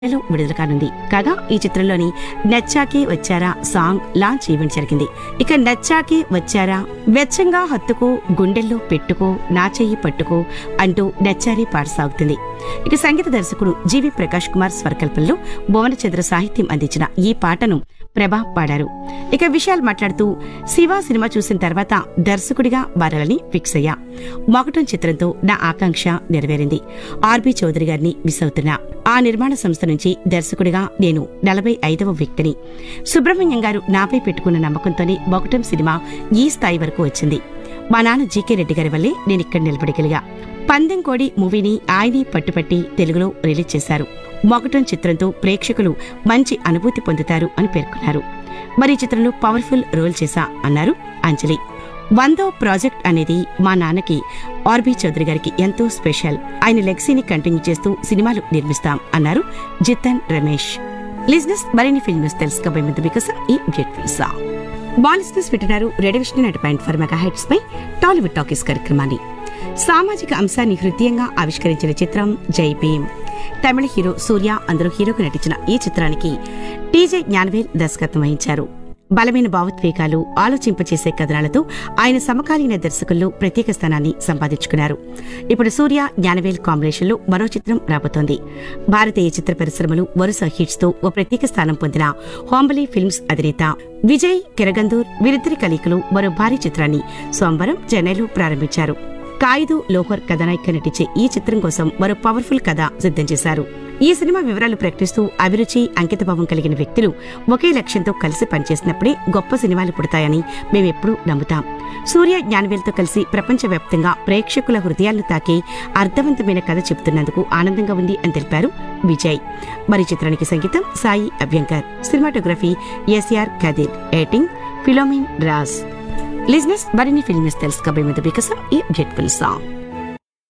లో విడుదల కానుంది కాగా ఈ చిత్రంలోని నచ్చాకే వచ్చారా సాంగ్ లాంచ్ ఈవెంట్ జరిగింది ఇక నచ్చాకే వచ్చారా వెచ్చంగా హత్తుకో గుండెల్లో పెట్టుకో నా చెయ్యి పట్టుకో అంటూ నచ్చారి పాట సాగుతుంది ఇక సంగీత దర్శకుడు జీవి ప్రకాష్ కుమార్ స్వరకల్పంలో భువనచంద్ర సాహిత్యం అందించిన ఈ పాటను ప్రభా పాడారు ఇక విషయాలు మాట్లాడుతూ శివ సినిమా చూసిన తర్వాత దర్శకుడిగా మారాలని ఫిక్స్ అయ్యా మొగటం చిత్రంతో నా ఆకాంక్ష నెరవేరింది ఆర్బి చౌదరి గారిని మిస్ అవుతున్నా ఆ నిర్మాణ సంస్థ నుంచి దర్శకుడిగా నేను నలభై ఐదవ వ్యక్తిని సుబ్రహ్మణ్యం గారు నాపై పెట్టుకున్న నమ్మకంతోనే మొగటం సినిమా ఈ స్థాయి వరకు వచ్చింది మా నాన్న జీకే రెడ్డి గారి వల్లే నేను ఇక్కడ నిలబడగలిగా పందెం కోడి మూవీని ఆయనే పట్టుపట్టి తెలుగులో రిలీజ్ చేశారు మొగటం చిత్రంతో ప్రేక్షకులు మంచి అనుభూతి పొందుతారు అని పేర్కొన్నారు మరి ఈ చిత్రంలో పవర్ఫుల్ రోల్ చేశా అన్నారు అంజలి వందో ప్రాజెక్ట్ అనేది మా నాన్నకి ఆర్బి చౌదరి గారికి ఎంతో స్పెషల్ ఆయన లెగసీని కంటిన్యూ చేస్తూ సినిమాలు నిర్మిస్తాం అన్నారు జితన్ రమేష్ లిజినెస్ మరిన్ని ఫిల్మ్ న్యూస్ తెలుసుకోబోయే ముందు వికసం ఈ బ్యూటిఫుల్ సాంగ్ బాలిస్నెస్ వింటున్నారు రెడవిషన్ night point for mega heights పై టాలీవుడ్ టాకీస్ కార్యక్రమాన్ని సామాజిక అంశాన్ని హృదయంగా ఆవిష్కరించిన చిత్రం జై భీమ్ తమిళ హీరో సూర్య అందులో హీరోగా నటించిన ఈ చిత్రానికి టీజే జ్ఞానవేల్ దర్శకత్వం వహించారు బలమైన భావోద్వేగాలు ఆలోచింపచేసే కథనాలతో ఆయన సమకాలీన దర్శకుల్లో ప్రత్యేక స్థానాన్ని సంపాదించుకున్నారు ఇప్పుడు సూర్య జ్ఞానవేల్ కాంబినేషన్లో మరో చిత్రం రాబోతోంది భారతీయ చిత్ర పరిశ్రమలు వరుస హిట్స్ తో ఓ ప్రత్యేక స్థానం పొందిన హోంబలి ఫిల్మ్స్ అధినేత విజయ్ కిరగందూర్ వీరిద్దరి కలయికలు మరో భారీ చిత్రాన్ని సోమవారం చెన్నైలో ప్రారంభించారు కాయిదు లోహర్ కథానాయిక నటించే ఈ చిత్రం కోసం మరో పవర్ఫుల్ కథ సిద్ధం చేశారు ఈ సినిమా వివరాలు ప్రకటిస్తూ అభిరుచి అంకితభావం కలిగిన వ్యక్తులు ఒకే లక్ష్యంతో కలిసి పనిచేసినప్పుడే గొప్ప సినిమాలు పుడతాయని మేమెప్పుడూ నమ్ముతాం సూర్య జ్ఞానవేల్తో కలిసి ప్రపంచవ్యాప్తంగా ప్రేక్షకుల హృదయాలను తాకే అర్థవంతమైన కథ చెబుతున్నందుకు ఆనందంగా ఉంది అని తెలిపారు విజయ్ మరి చిత్రానికి సంగీతం Sai Abhyankar cinematography SR Kathir editing Philomin Raj లిజినెస్ మరిన్ని ఫిల్మ్స్ తెలుసుకోబోయే ముందు వికసం ఈ బ్యూటిఫుల్ సాంగ్